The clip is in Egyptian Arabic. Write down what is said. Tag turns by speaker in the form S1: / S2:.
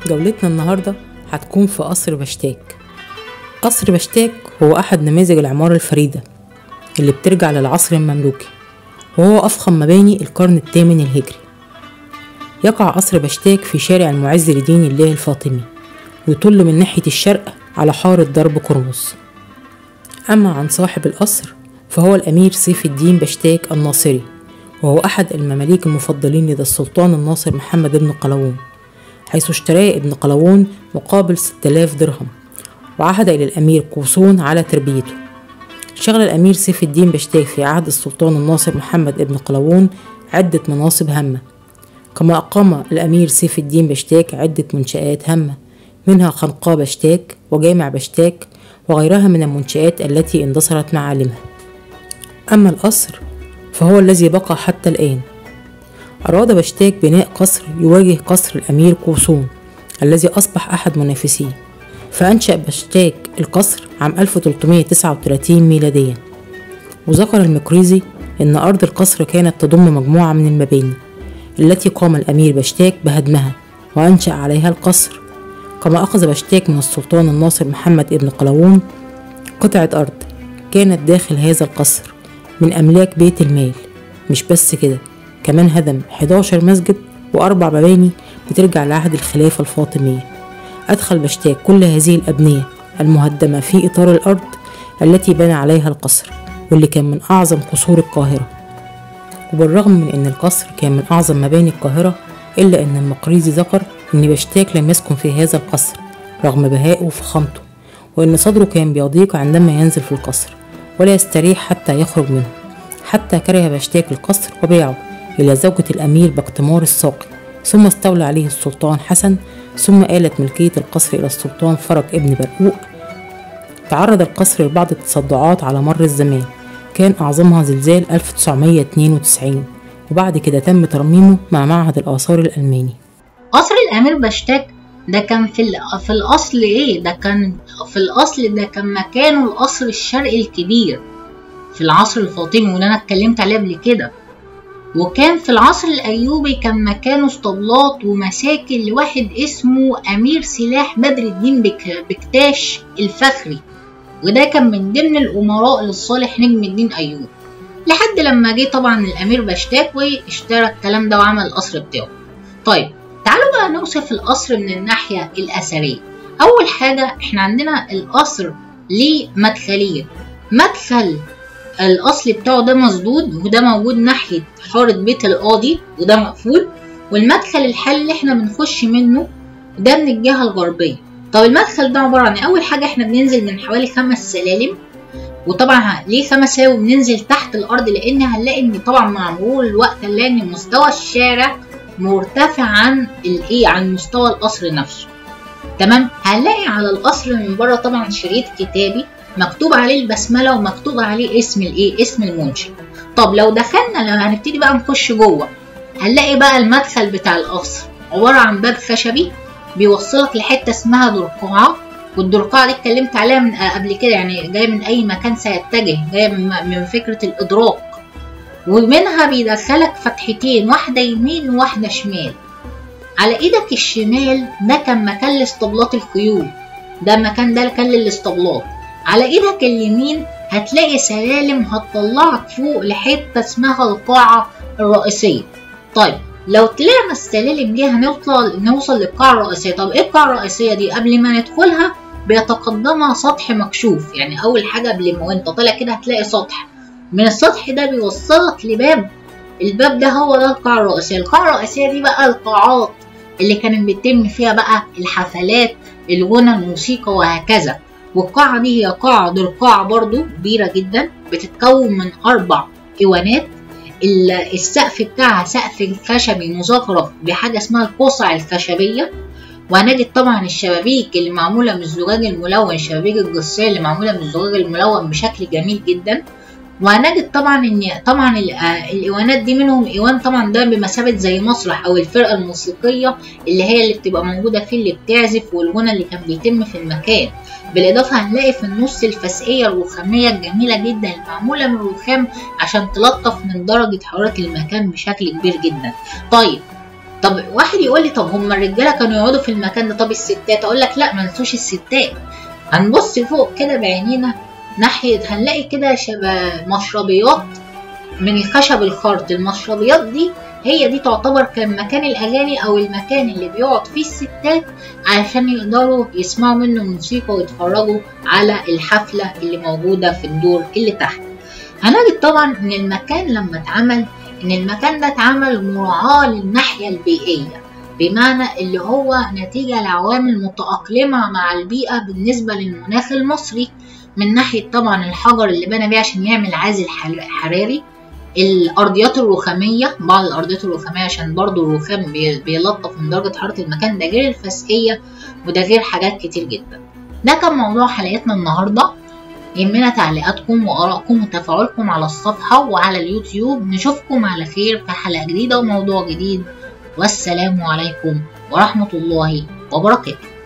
S1: جولتنا النهاردة هتكون في قصر بشتاك قصر بشتاك هو أحد نماذج العمارة الفريدة اللي بترجع للعصر المملوكي وهو أفخم مباني القرن الثامن الهجري يقع قصر بشتاك في شارع المعز لدين الله الفاطمي ويطل من ناحية الشرق على حارة درب قرمز أما عن صاحب القصر فهو الأمير سيف الدين بشتاك الناصري وهو أحد المماليك المفضلين لدى السلطان الناصر محمد بن قلاوون حيث اشتراه ابن قلاوون مقابل 6000 درهم وعهد إلى الأمير قوصون على تربيته شغل الأمير سيف الدين بشتاك في عهد السلطان الناصر محمد بن قلاوون عدة مناصب هامة كما أقام الأمير سيف الدين بشتاك عدة منشآت هامة منها خنقاء بشتاك وجامع بشتاك وغيرها من المنشآت التي اندثرت معالمها أما القصر فهو الذي بقى حتى الآن أراد بشتاك بناء قصر يواجه قصر الأمير قوصون الذي أصبح أحد منافسيه فأنشأ بشتاك القصر عام 1339 ميلاديا وذكر المقريزي أن أرض القصر كانت تضم مجموعة من المباني التي قام الأمير بشتاك بهدمها وأنشأ عليها القصر كما أخذ بشتاك من السلطان الناصر محمد ابن قلاوون قطعة أرض كانت داخل هذا القصر من أملاك بيت المال مش بس كده كمان هدم 11 مسجد وأربع مباني بترجع لعهد الخلافة الفاطمية أدخل بشتاك كل هذه الأبنية المهدمة في إطار الأرض التي بنى عليها القصر واللي كان من أعظم قصور القاهرة وبالرغم من أن القصر كان من أعظم مباني القاهرة إلا أن المقريزي ذكر أن بشتاك لم يسكن في هذا القصر رغم بهائه وفخامته وأن صدره كان بيضيق عندما ينزل في القصر ولا يستريح حتى يخرج منه حتى كره بشتاك القصر وباعه إلى زوجة الأمير بكتمار الساقي ثم استولى عليه السلطان حسن ثم آلت ملكية القصر إلى السلطان فرج ابن برقوق تعرض القصر لبعض التصدعات على مر الزمان كان أعظمها زلزال 1992 وبعد كده تم ترميمه مع معهد الآثار الألماني
S2: قصر الأمير بشتاك ده كان في في الأصل إيه؟ ده كان في الأصل ده كان مكانه القصر الشرقي الكبير في العصر الفاطمي وده أنا اتكلمت عليه قبل كده وكان في العصر الأيوبي كان مكانه اسطبلات ومساكن لواحد اسمه أمير سلاح بدر الدين بك بكتاش الفخري وده كان من ضمن الأمراء للصالح نجم الدين أيوب لحد لما جه طبعا الأمير بشتاك واشترى الكلام ده وعمل القصر بتاعه طيب تعالوا بقى نوصف القصر من الناحية الأثرية أول حاجة احنا عندنا القصر ليه مدخلين مدخل الأصل بتاعه ده مسدود وده موجود ناحية حارة بيت القاضي وده مقفول والمدخل الحالي اللي احنا بنخش منه ده من الجهة الغربية طب المدخل ده عبارة عن أول حاجة احنا بننزل من حوالي خمس سلالم وطبعا ليه خمس سلالم بننزل تحت الأرض لأن هنلاقي إن طبعا مع مرور الوقت هنلاقي إن مستوى الشارع مرتفع عن الايه عن مستوى القصر نفسه تمام هنلاقي على القصر من بره طبعا شريط كتابي مكتوب عليه البسمله ومكتوب عليه اسم الايه اسم المنشئ طب لو دخلنا لو هنبتدي بقى نخش جوه هنلاقي بقى المدخل بتاع القصر عباره عن باب خشبي بيوصلك لحته اسمها درقعه والدرقعه دي اتكلمت عليها من قبل كده يعني جايه من اي مكان سيتجه جايه من, من فكره الادراك ومنها بيدخلك فتحتين واحدة يمين وواحدة شمال على ايدك الشمال ده كان مكان لاسطبلات الخيول ده مكان ده كان للاسطبلات على ايدك اليمين هتلاقي سلالم هتطلعك فوق لحتة اسمها القاعة الرئيسية طيب لو طلعنا السلالم دي هنوصل نوصل للقاعة الرئيسية طب ايه القاعة الرئيسية دي قبل ما ندخلها بيتقدمها سطح مكشوف يعني اول حاجة قبل ما وانت طالع كده هتلاقي سطح من السطح ده بيوصلك لباب الباب ده هو ده القاعة الرئيسية القاعة الرئيسية دي بقى القاعات اللي كانت بيتم فيها بقى الحفلات الغنى الموسيقى وهكذا والقاعة دي هي قاعة درقاعة برضو كبيرة جدا بتتكون من أربع إيوانات السقف بتاعها سقف خشبي مزخرف بحاجة اسمها القصع الخشبية وهنجد طبعا الشبابيك اللي معمولة من الزجاج الملون شبابيك الجصية اللي معمولة من الزجاج الملون بشكل جميل جدا وهنجد طبعا ان طبعا الايوانات دي منهم ايوان طبعا ده بمثابه زي مسرح او الفرقه الموسيقيه اللي هي اللي بتبقى موجوده فيه اللي بتعزف والغنى اللي كان بيتم في المكان بالاضافه هنلاقي في النص الفسقيه الرخاميه الجميله جدا المعموله من الرخام عشان تلطف من درجه حراره المكان بشكل كبير جدا طيب طب واحد يقول لي طب هم الرجاله كانوا يقعدوا في المكان ده طب الستات اقول لك لا ما ننسوش الستات هنبص فوق كده بعينينا ناحيه هنلاقي كده شبه مشربيات من الخشب الخرط المشربيات دي هي دي تعتبر كان مكان الاغاني او المكان اللي بيقعد فيه الستات عشان يقدروا يسمعوا منه موسيقى ويتفرجوا على الحفله اللي موجوده في الدور اللي تحت هنجد طبعا ان المكان لما اتعمل ان المكان ده اتعمل مراعاة للناحية البيئية بمعنى اللي هو نتيجة لعوامل متأقلمة مع البيئة بالنسبة للمناخ المصري من ناحية طبعا الحجر اللي بنى بيه عشان يعمل عازل حراري الأرضيات الرخامية بعض الأرضيات الرخامية عشان برضو الرخام بيلطف من درجة حرارة المكان ده غير الفسقية وده غير حاجات كتير جدا ده كان موضوع حلقتنا النهارده يهمنا تعليقاتكم وآرائكم وتفاعلكم على الصفحة وعلى اليوتيوب نشوفكم على خير في حلقة جديدة وموضوع جديد والسلام عليكم ورحمة الله وبركاته